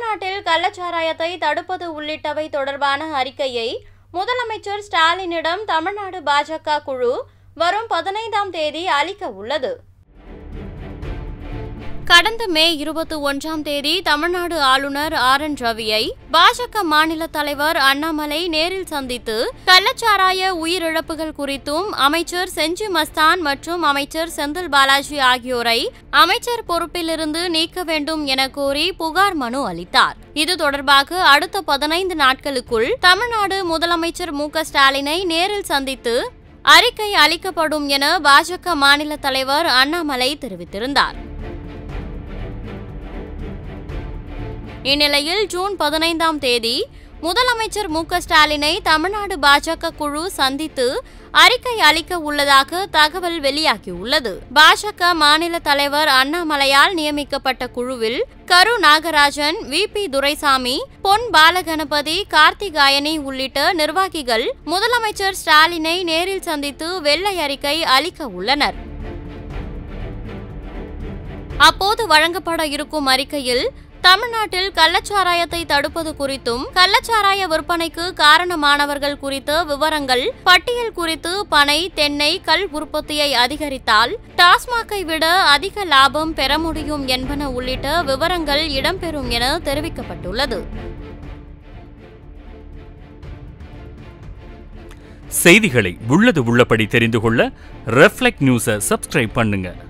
தமிழ்நாட்டில் கள்ளச்சாராயத்தை தடுப்பது உள்ளிட்டவை தொடர்பான அறிக்கையை முதலமைச்சர் ஸ்டாலினிடம் தமிழ்நாடு பாஜக குழு வரும் பதினைந்தாம் தேதி அளிக்க உள்ளது கடந்த மே இருபத்தி ஒன்றாம் தேதி தமிழ்நாடு ஆளுநர் ஆர் என் ரவியை பாஜக மாநில தலைவர் அண்ணாமலை நேரில் சந்தித்து கள்ளச்சாராய உயிரிழப்புகள் குறித்தும் அமைச்சர் செஞ்சி மஸ்தான் மற்றும் அமைச்சர் செந்தில் பாலாஜி ஆகியோரை அமைச்சர் பொறுப்பிலிருந்து நீக்க வேண்டும் என கோரி புகார் மனு அளித்தார் இது தொடர்பாக அடுத்த பதினைந்து நாட்களுக்குள் தமிழ்நாடு முதலமைச்சர் மு க ஸ்டாலினை நேரில் சந்தித்து அறிக்கை அளிக்கப்படும் என பாஜக மாநில தலைவர் அண்ணாமலை தெரிவித்திருந்தார் இந்நிலையில் ஜூன் பதினைந்தாம் தேதி முதலமைச்சர் மு க ஸ்டாலினை தமிழ்நாடு பாஜக குழு சந்தித்து அறிக்கை அளிக்க உள்ளதாக தகவல் வெளியாகியுள்ளது பாஜக மாநில தலைவர் அண்ணாமலையால் நியமிக்கப்பட்ட குழுவில் கரு நாகராஜன் வி பி துரைசாமி பொன் பாலகணபதி கார்த்திகாயனி உள்ளிட்ட நிர்வாகிகள் முதலமைச்சர் ஸ்டாலினை நேரில் சந்தித்து வெள்ளை அறிக்கை அளிக்க உள்ளனர் அப்போது வழங்கப்பட இருக்கும் அறிக்கையில் தமிழ்நாட்டில் கள்ளச்சாராயத்தை தடுப்பது குறித்தும் கள்ளச்சாராய விற்பனைக்கு காரணமானவர்கள் குறித்த விவரங்கள் பட்டியல் குறித்து பனை தென்னை கல் உற்பத்தியை அதிகரித்தால் டாஸ்மாகை விட அதிக லாபம் பெற முடியும் என்பன உள்ளிட்ட விவரங்கள் இடம்பெறும் என தெரிவிக்கப்பட்டுள்ளது செய்திகளை உள்ளது உள்ளபடி தெரிந்து கொள்ள ரெஃப்ளெக்ட் நியூஸை சப்ஸ்கிரைப் பண்ணுங்க